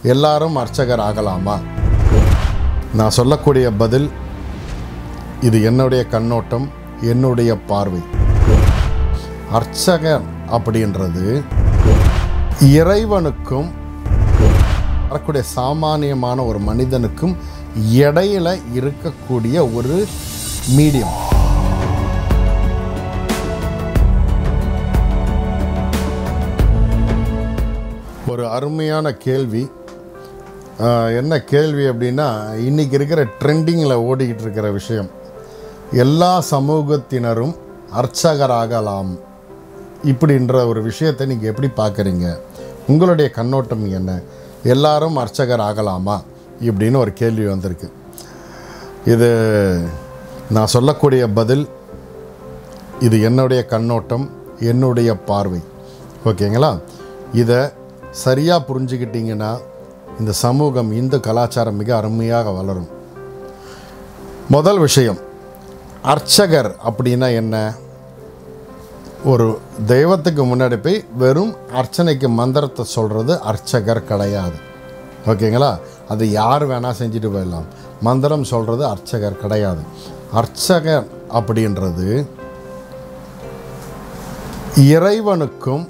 எல்லாரும் அர்ச்சகர் ஆகலாமா நான் சொல்லக்கூடிய பதில் இது என்னுடைய கண்ணோட்டம் என்னுடைய பார்வை அர்ச்சகர் அப்படின்றது இறைவனுக்கும் வரக்கூடிய சாமானியமான ஒரு மனிதனுக்கும் இடையில இருக்கக்கூடிய ஒரு மீடியம் ஒரு அருமையான கேள்வி ஆஹ், என்ன கேள்வி அப்படின்னா இன்னைக்கு இருக்கிற ட்ரெண்டிங்கில் ஓடிக்கிட்டு இருக்கிற விஷயம் எல்லா சமூகத்தினரும் அர்ச்சகராகலாம் இப்படின்ற ஒரு விஷயத்தை நீங்கள் எப்படி பார்க்குறீங்க உங்களுடைய கண்ணோட்டம் என்ன எல்லாரும் அர்ச்சகர் ஆகலாமா இப்படின்னு ஒரு கேள்வி வந்திருக்கு இது நான் சொல்லக்கூடிய பதில் இது என்னுடைய கண்ணோட்டம் என்னுடைய பார்வை ஓகேங்களா இதை சரியாக புரிஞ்சுக்கிட்டீங்கன்னா இந்த சமூகம் இந்து கலாச்சாரம் மிக அருமையாக வளரும் முதல் விஷயம் அர்ச்சகர் அப்படின்னா என்ன ஒரு தெய்வத்துக்கு முன்னாடி போய் வெறும் அர்ச்சனைக்கு மந்திரத்தை சொல்கிறது அர்ச்சகர் கிடையாது ஓகேங்களா அது யார் வேணால் செஞ்சுட்டு போயிடலாம் மந்திரம் சொல்கிறது அர்ச்சகர் கிடையாது அர்ச்சகர் அப்படின்றது இறைவனுக்கும்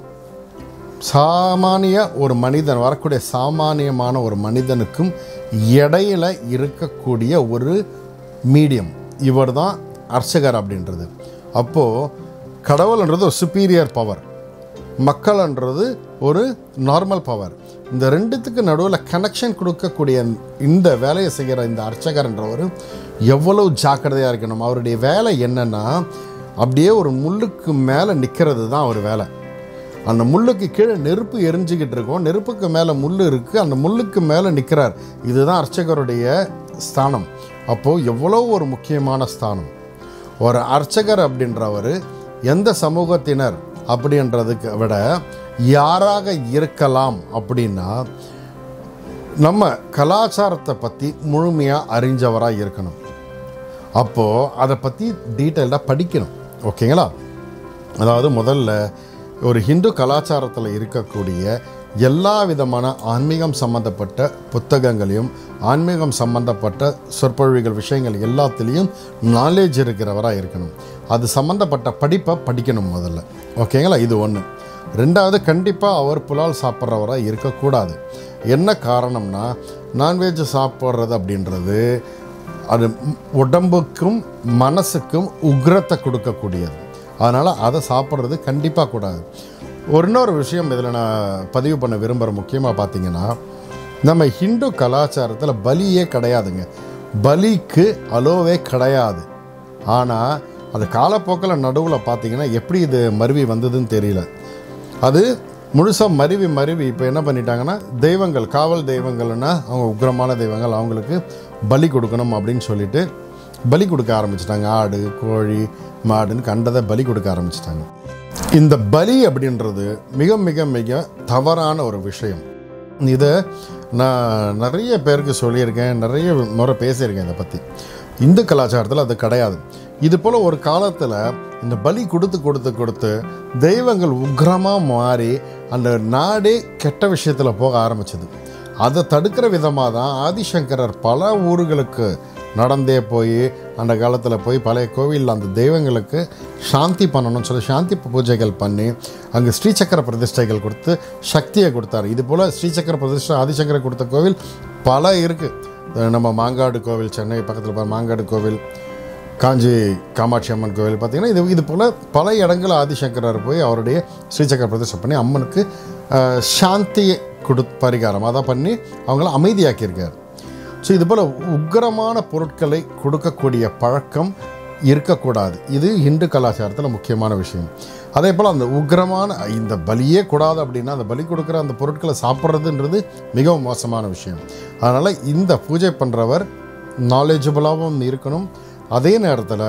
சாமானிய ஒரு மனிதன் வரக்கூடிய சாமானியமான ஒரு மனிதனுக்கும் இடையில இருக்கக்கூடிய ஒரு மீடியம் இவர் தான் அர்ச்சகர் அப்படின்றது அப்போது கடவுள்ன்றது ஒரு சுப்பீரியர் பவர் மக்கள்ன்றது ஒரு நார்மல் பவர் இந்த ரெண்டுத்துக்கு நடுவில் கனெக்ஷன் கொடுக்கக்கூடிய இந்த வேலையை செய்கிற இந்த அர்ச்சகர்ன்றவர் எவ்வளவு ஜாக்கிரதையாக இருக்கணும் அவருடைய வேலை என்னன்னா அப்படியே ஒரு முள்ளுக்கு மேலே நிற்கிறது தான் அவர் வேலை அந்த முள்ளுக்கு கீழே நெருப்பு எரிஞ்சுக்கிட்டு இருக்கும் நெருப்புக்கு மேலே முள் இருக்குது அந்த முள்ளுக்கு மேலே நிற்கிறார் இதுதான் அர்ச்சகருடைய ஸ்தானம் அப்போது எவ்வளோ ஒரு முக்கியமான ஸ்தானம் ஒரு அர்ச்சகர் அப்படின்றவர் எந்த சமூகத்தினர் அப்படின்றதுக்கு விட யாராக இருக்கலாம் அப்படின்னா நம்ம கலாச்சாரத்தை பற்றி முழுமையாக அறிஞ்சவராக இருக்கணும் அப்போது அதை பற்றி டீட்டெயில்டாக படிக்கணும் ஓகேங்களா அதாவது முதல்ல ஒரு ஹிந்து கலாச்சாரத்தில் இருக்கக்கூடிய எல்லா விதமான ஆன்மீகம் சம்பந்தப்பட்ட புத்தகங்களையும் ஆன்மீகம் சம்பந்தப்பட்ட சொற்பொழிவுகள் விஷயங்கள் எல்லாத்துலேயும் நாலேஜ் இருக்கிறவராக இருக்கணும் அது சம்மந்தப்பட்ட படிப்பை படிக்கணும் முதல்ல ஓகேங்களா இது ஒன்று ரெண்டாவது கண்டிப்பாக அவர் புலால் சாப்பிட்றவராக இருக்கக்கூடாது என்ன காரணம்னா நான்வெஜ் சாப்பிட்றது அப்படின்றது அது உடம்புக்கும் மனசுக்கும் உக்ரத்தை கொடுக்கக்கூடியது அதனால் அதை சாப்பிட்றது கண்டிப்பாக கூடாது ஒரு இன்னொரு விஷயம் இதில் நான் பதிவு பண்ண விரும்புகிற முக்கியமாக பார்த்தீங்கன்னா நம்ம ஹிந்து கலாச்சாரத்தில் பலியே கிடையாதுங்க பலிக்கு அலோவே கிடையாது ஆனால் அது காலப்போக்கில் நடுவில் பார்த்தீங்கன்னா எப்படி இது மருவி வந்ததுன்னு தெரியல அது முழுசாக மருவி மருவி இப்போ என்ன பண்ணிட்டாங்கன்னா தெய்வங்கள் காவல் தெய்வங்கள்னா அவங்க உக்ரமான தெய்வங்கள் அவங்களுக்கு பலி கொடுக்கணும் அப்படின்னு சொல்லிட்டு பலி கொடுக்க ஆரம்பிச்சிட்டாங்க ஆடு கோழி மாடுன்னு கண்டதை பலி கொடுக்க ஆரம்பிச்சிட்டாங்க இந்த பலி அப்படின்றது மிக மிக மிக தவறான ஒரு விஷயம் இதை நான் நிறைய பேருக்கு சொல்லியிருக்கேன் நிறைய முறை பேசியிருக்கேன் இதை பற்றி இந்து கலாச்சாரத்தில் அது கிடையாது இது போல் ஒரு காலத்தில் இந்த பலி கொடுத்து கொடுத்து கொடுத்து தெய்வங்கள் உக்ரமாக மாறி அந்த நாடே கெட்ட விஷயத்தில் போக ஆரம்பிச்சது அதை தடுக்கிற விதமாக தான் ஆதிசங்கரர் பல ஊர்களுக்கு நடந்தே போய் அந்த காலத்தில் போய் பழைய கோவிலில் அந்த தெய்வங்களுக்கு சாந்தி பண்ணணும்னு சொல்லி சாந்தி பூஜைகள் பண்ணி அங்கே ஸ்ரீசக்கர பிரதிஷ்டைகள் கொடுத்து சக்தியை கொடுத்தாரு இது போல் ஸ்ரீசக்கர பிரதிஷ்டை ஆதிசங்கரர் கொடுத்த கோவில் பல இருக்குது நம்ம மாங்காடு கோவில் சென்னை பக்கத்தில் பாரு மாங்காடு கோவில் காஞ்சி காமாட்சி அம்மன் கோவில் பார்த்திங்கன்னா இது இது போல் பல இடங்கள் ஆதிசங்கரர் போய் அவருடைய ஸ்ரீசக்கர பிரதிஷ்டை பண்ணி அம்மனுக்கு அஹ், சாந்தியை கொடு பரிகாரம் அதான் பண்ணி அவங்கள அமைதியாக்கியிருக்கார் ஸோ இது போல் உக்கிரமான பொருட்களை கொடுக்கக்கூடிய பழக்கம் இருக்கக்கூடாது இது இந்து கலாச்சாரத்தில் முக்கியமான விஷயம் அதே போல் அந்த உக்கிரமான இந்த பலியே கூடாது அப்படின்னா அந்த பலி கொடுக்குற அந்த பொருட்களை சாப்பிட்றதுன்றது மிகவும் மோசமான விஷயம் அதனால் இந்த பூஜை பண்ணுறவர் நாலேஜபிளாகவும் இருக்கணும் அதே நேரத்தில்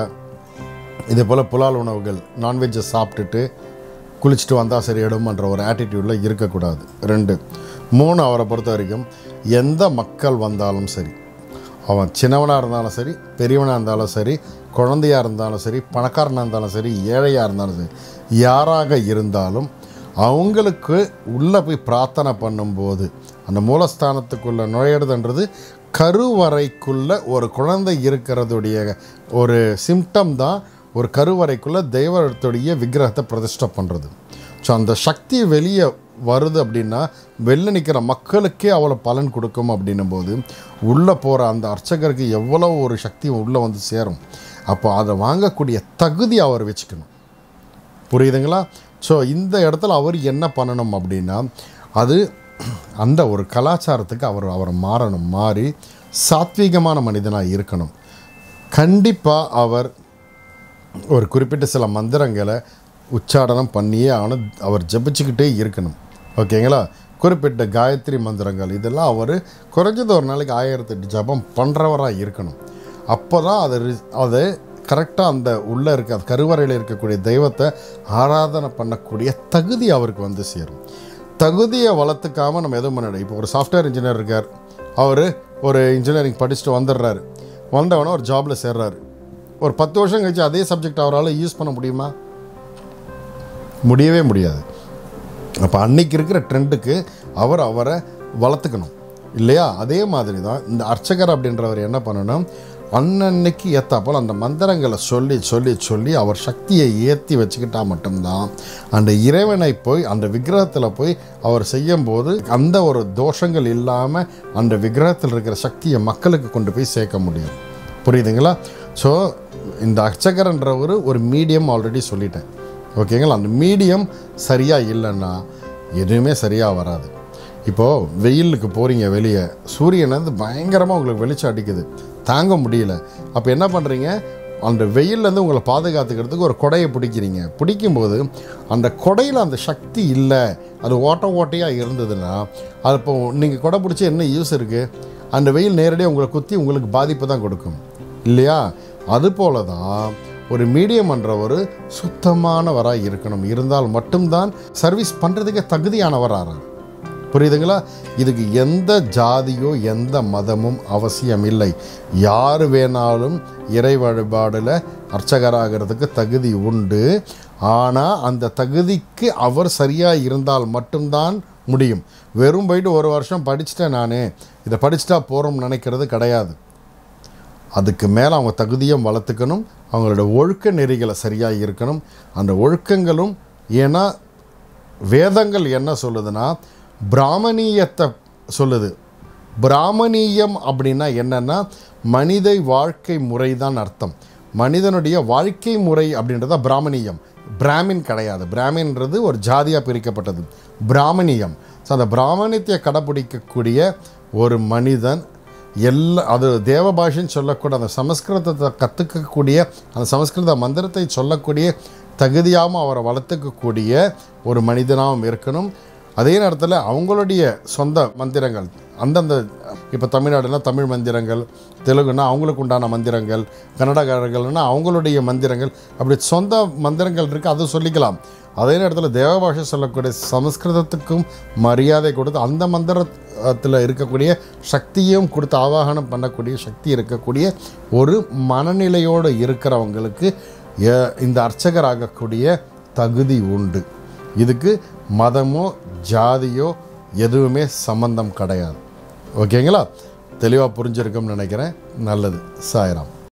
இதே போல் புலால் உணவுகள் நான்வெஜ்ஜை சாப்பிட்டுட்டு குளிச்சுட்டு வந்தால் சரியிடும்ன்ற ஒரு ஆட்டிடியூடில் இருக்கக்கூடாது ரெண்டு மூணு அவரை பொறுத்த வரைக்கும் எந்த மக்கள் வந்தாலும் சரி அவன் சின்னவனாக இருந்தாலும் சரி பெரியவனாக இருந்தாலும் சரி குழந்தையாக இருந்தாலும் சரி பணக்காரனாக இருந்தாலும் சரி ஏழையாக இருந்தாலும் சரி யாராக இருந்தாலும் அவங்களுக்கு உள்ளே போய் பிரார்த்தனை பண்ணும்போது அந்த மூலஸ்தானத்துக்குள்ள நுழையிறதுன்றது கருவறைக்குள்ள ஒரு குழந்தை இருக்கிறதுடைய ஒரு சிம்டம் தான் ஒரு கருவறைக்குள்ள தெய்வத்துடைய விக்கிரகத்தை பிரதிஷ்டை பண்ணுறது ஸோ அந்த சக்தி வெளியே வருது அப்படின்னா வெளில நிற்கிற மக்களுக்கே அவ்வளோ பலன் கொடுக்கும் அப்படின்னும் போது உள்ளே போகிற அந்த அர்ச்சகருக்கு எவ்வளோ ஒரு சக்தி உள்ளே வந்து சேரும் அப்போ அதை வாங்கக்கூடிய தகுதி அவர் வச்சுக்கணும் புரியுதுங்களா ஸோ இந்த இடத்துல அவர் என்ன பண்ணணும் அப்படின்னா அது அந்த ஒரு கலாச்சாரத்துக்கு அவர் அவர் மாறணும் மாறி சாத்வீகமான மனிதனாக இருக்கணும் கண்டிப்பாக அவர் ஒரு குறிப்பிட்ட சில மந்திரங்களை உச்சாடனம் பண்ணியே ஆகணும் அவர் ஜபிச்சுக்கிட்டே இருக்கணும் ஓகேங்களா குறிப்பிட்ட காயத்ரி மந்திரங்கள் இதெல்லாம் அவர் குறைஞ்சது ஒரு நாளைக்கு ஆயிரத்தெட்டு ஜபம் பண்ணுறவராக இருக்கணும் அப்போ தான் அதை ரி- அதை கரெக்டாக அந்த உள்ளே இருக்க அந்த கருவறையில் இருக்கக்கூடிய தெய்வத்தை ஆராதனை பண்ணக்கூடிய தகுதி அவருக்கு வந்து சேரும் தகுதியை வளர்த்துக்காமல் நம்ம எதுவும் பண்ண இப்போ ஒரு சாஃப்ட்வேர் இன்ஜினியர் இருக்கார் அவர் ஒரு இன்ஜினியரிங் படிச்சுட்டு வந்துடுறாரு வந்தவொடனே ஒரு ஜாபில் சேர்றாரு ஒரு பத்து வருஷம் கழிச்சு அதே சப்ஜெக்ட் அவரால் யூஸ் பண்ண முடியுமா முடியவே முடியாது அப்போ அன்னைக்கு இருக்கிற ட்ரெண்டுக்கு அவர் அவரை வளர்த்துக்கணும் இல்லையா அதே மாதிரி தான் இந்த அர்ச்சகர் அப்படின்றவர் என்ன பண்ணணும் அன்னன்னைக்கு ஏத்தாப்போல் அந்த மந்திரங்களை சொல்லி சொல்லி சொல்லி அவர் சக்தியை ஏற்றி வச்சுக்கிட்டா மட்டும்தான் அந்த இறைவனை போய் அந்த விக்கிரகத்தில் போய் அவர் செய்யும்போது அந்த ஒரு தோஷங்கள் இல்லாமல் அந்த விக்கிரகத்தில் இருக்கிற சக்தியை மக்களுக்கு கொண்டு போய் சேர்க்க முடியும் புரியுதுங்களா ஸோ இந்த அர்ச்சகர்ன்றவர் ஒரு மீடியம் ஆல்ரெடி சொல்லிட்டேன் ஓகேங்களா அந்த மீடியம் சரியாக இல்லைன்னா எதுவுமே சரியாக வராது இப்போது வெயிலுக்கு போகிறீங்க வெளியே சூரியன் வந்து பயங்கரமாக உங்களுக்கு வெளிச்சம் அடிக்குது தாங்க முடியல அப்போ என்ன பண்ணுறீங்க அந்த வெயில்லேருந்து உங்களை பாதுகாத்துக்கிறதுக்கு ஒரு கொடையை பிடிக்கிறீங்க பிடிக்கும்போது அந்த கொடையில் அந்த சக்தி இல்லை அது ஓட்ட ஓட்டையாக இருந்ததுன்னா அது இப்போ நீங்கள் கொடை பிடிச்சி என்ன யூஸ் இருக்குது அந்த வெயில் நேரடியாக உங்களை குத்தி உங்களுக்கு பாதிப்பு தான் கொடுக்கும் இல்லையா அதுபோல தான் ஒரு மீடியம் ஒரு சுத்தமானவராக இருக்கணும் இருந்தால் மட்டும்தான் சர்வீஸ் பண்ணுறதுக்கு தகுதியானவராகிறார் புரியுதுங்களா இதுக்கு எந்த ஜாதியோ எந்த மதமும் அவசியம் இல்லை யார் வேணாலும் இறை வழிபாடில் அர்ச்சகராகிறதுக்கு தகுதி உண்டு ஆனால் அந்த தகுதிக்கு அவர் சரியாக இருந்தால் மட்டும்தான் முடியும் வெறும் போயிட்டு ஒரு வருஷம் படிச்சுட்டேன் நான் இதை படிச்சுட்டா போகிறோம்னு நினைக்கிறது கிடையாது அதுக்கு மேலே அவங்க தகுதியும் வளர்த்துக்கணும் அவங்களோட ஒழுக்க நெறிகளை சரியாக இருக்கணும் அந்த ஒழுக்கங்களும் ஏன்னா வேதங்கள் என்ன சொல்லுதுன்னா பிராமணியத்தை சொல்லுது பிராமணியம் அப்படின்னா என்னன்னா மனித வாழ்க்கை முறை தான் அர்த்தம் மனிதனுடைய வாழ்க்கை முறை அப்படின்றத பிராமணியம் பிராமின் கிடையாது பிராமின்றது ஒரு ஜாதியாக பிரிக்கப்பட்டது பிராமணியம் ஸோ அந்த பிராமணியத்தை கடைப்பிடிக்கக்கூடிய ஒரு மனிதன் எல்லா அது தேவ பாஷைன்னு சொல்லக்கூடிய அந்த சமஸ்கிருதத்தை கற்றுக்கக்கூடிய அந்த சமஸ்கிருத மந்திரத்தை சொல்லக்கூடிய தகுதியாகவும் அவரை வளர்த்துக்கக்கூடிய ஒரு மனிதனாகவும் இருக்கணும் அதே நேரத்தில் அவங்களுடைய சொந்த மந்திரங்கள் அந்தந்த இப்போ தமிழ்நாடுனா தமிழ் மந்திரங்கள் தெலுங்குனா அவங்களுக்கு உண்டான மந்திரங்கள் கன்னடக்காரர்கள்னா அவங்களுடைய மந்திரங்கள் அப்படி சொந்த மந்திரங்கள் இருக்குது அதை சொல்லிக்கலாம் அதே நேரத்தில் தேவபாஷை சொல்லக்கூடிய சமஸ்கிருதத்துக்கும் மரியாதை கொடுத்து அந்த மந்திரத்தில் இருக்கக்கூடிய சக்தியும் கொடுத்து ஆவாகனம் பண்ணக்கூடிய சக்தி இருக்கக்கூடிய ஒரு மனநிலையோடு இருக்கிறவங்களுக்கு எ- இந்த அர்ச்சகர் ஆகக்கூடிய தகுதி உண்டு இதுக்கு மதமோ ஜாதியோ எதுவுமே சம்பந்தம் கிடையாது ஓகேங்களா தெளிவாக புரிஞ்சிருக்கும்னு நினைக்கிறேன் நல்லது சாய்ராம்